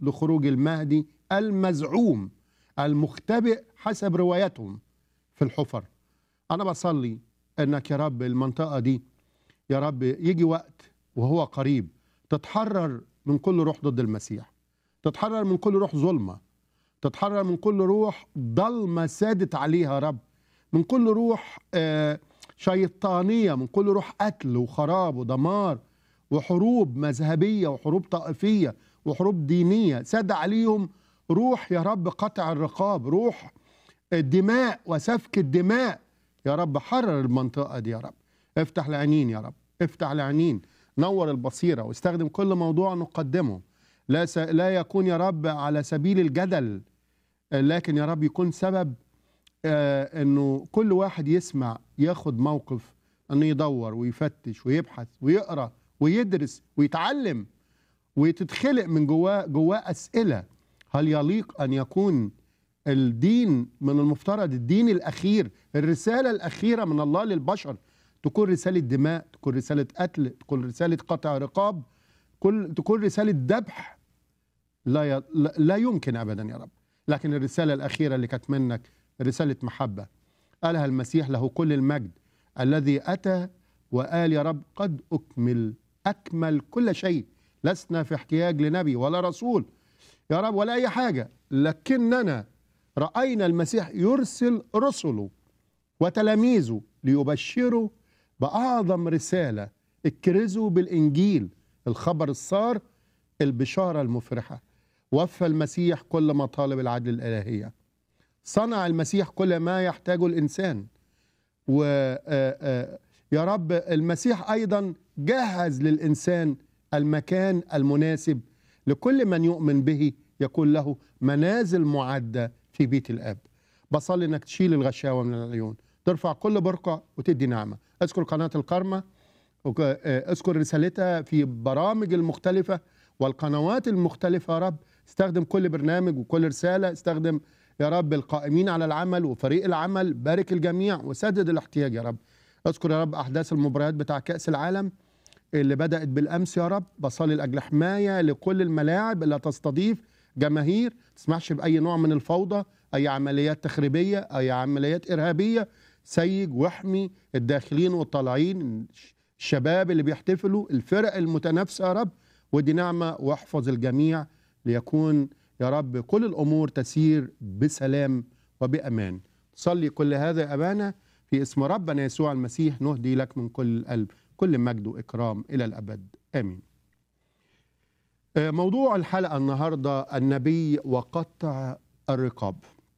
لخروج المهدي المزعوم المختبئ حسب روايتهم في الحفر انا بصلي انك يا رب المنطقه دي يا رب يجي وقت وهو قريب تتحرر من كل روح ضد المسيح تتحرر من كل روح ظلمه تتحرر من كل روح ضلمه سادت عليها يا رب من كل روح آه، شيطانيه من كل روح قتل وخراب ودمار وحروب مذهبيه وحروب طائفيه وحروب دينيه ساد عليهم روح يا رب قطع الرقاب روح الدماء وسفك الدماء يا رب حرر المنطقه دي يا رب افتح العينين يا رب افتح العينين نور البصيره واستخدم كل موضوع نقدمه لا س... لا يكون يا رب على سبيل الجدل لكن يا رب يكون سبب آه انه كل واحد يسمع ياخد موقف انه يدور ويفتش ويبحث ويقرا ويدرس ويتعلم وتتخلق من جواه جواه اسئله هل يليق ان يكون الدين من المفترض الدين الاخير الرساله الاخيره من الله للبشر تكون رساله دماء تكون رساله قتل تكون رساله قطع رقاب كل تكون رساله ذبح لا ي... لا- لا يمكن ابدا يا رب لكن الرساله الاخيره اللي كانت منك رساله محبه قالها المسيح له كل المجد الذي اتى وقال يا رب قد اكمل اكمل كل شيء لسنا في احتياج لنبي ولا رسول يا رب ولا اي حاجه لكننا راينا المسيح يرسل رسله وتلاميذه ليبشروا باعظم رساله اكرزوا بالانجيل الخبر السار البشاره المفرحه وفى المسيح كل مطالب العدل الالهيه صنع المسيح كل ما يحتاجه الانسان و آه، آه، يا رب المسيح ايضا جهز للانسان المكان المناسب لكل من يؤمن به يكون له منازل معده في بيت الاب بصلي انك تشيل الغشاوه من العيون ترفع كل برقع وتدي نعمه اذكر قناه الكرمه وك- آه، اذكر رسالتها في برامج المختلفه والقنوات المختلفه يا رب استخدم كل برنامج وكل رساله استخدم يا رب القائمين على العمل وفريق العمل بارك الجميع وسدد الاحتياج يا رب اذكر يا رب احداث المباريات بتاع كاس العالم اللي بدات بالامس يا رب بصلي لاجل حمايه لكل الملاعب اللي تستضيف جماهير تسمحش باي نوع من الفوضى اي عمليات تخريبيه اي عمليات ارهابيه سيج واحمي الداخلين والطالعين الشباب اللي بيحتفلوا الفرق المتنافسه يا رب ودي نعمه واحفظ الجميع ليكون يا رب كل الامور تسير بسلام وبامان صلي كل هذا يا ابانا في اسم ربنا يسوع المسيح نهدي لك من كل القلب كل مجد واكرام الى الابد امين آه، موضوع الحلقه النهارده النبي وقطع الرقاب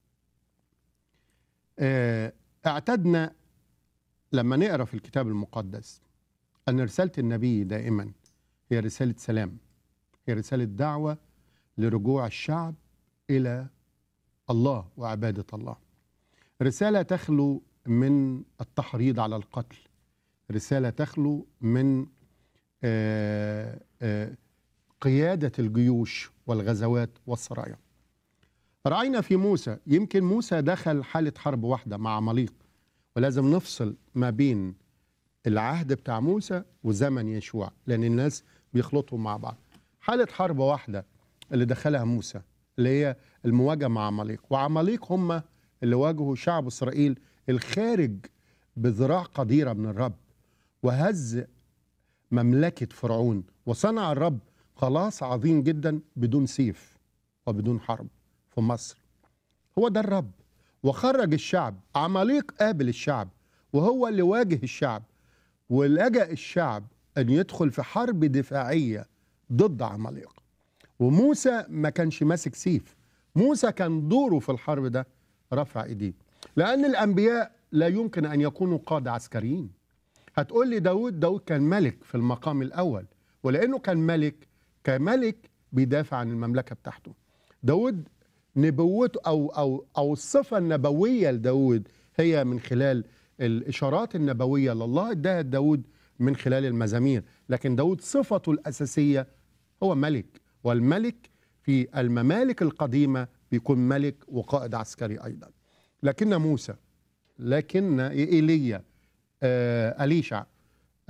آه، اعتدنا لما نقرا في الكتاب المقدس ان رساله النبي دائما هي رساله سلام هي رساله دعوه لرجوع الشعب الى الله وعباده الله رساله تخلو من التحريض على القتل رساله تخلو من آه، آه، قياده الجيوش والغزوات والسرايا راينا في موسى يمكن موسى دخل حاله حرب واحده مع عماليق ولازم نفصل ما بين العهد بتاع موسى وزمن يشوع لان الناس بيخلطوا مع بعض حاله حرب واحده اللي دخلها موسى اللي هي المواجهه مع عماليق وعماليق هم اللي واجهوا شعب اسرائيل الخارج بذراع قديره من الرب وهز مملكه فرعون وصنع الرب خلاص عظيم جدا بدون سيف وبدون حرب في مصر هو ده الرب وخرج الشعب عماليق قابل الشعب وهو اللي واجه الشعب ولجأ الشعب أن يدخل في حرب دفاعية ضد عماليق وموسى ما كانش ماسك سيف موسى كان دوره في الحرب ده رفع ايديه لأن الأنبياء لا يمكن أن يكونوا قادة عسكريين هتقول لي داود داود كان ملك في المقام الأول ولأنه كان ملك كملك بيدافع عن المملكة بتاعته داود نبوته أو أو أو الصفة النبوية لداود هي من خلال الإشارات النبوية لله اداها داود من خلال المزامير لكن داود صفته الأساسية هو ملك والملك في الممالك القديمة بيكون ملك وقائد عسكري أيضا لكن موسى لكن إيليا آه أليشع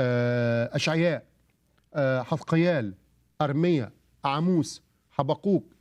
آه أشعياء آه حفقيال أرميا عاموس حبقوك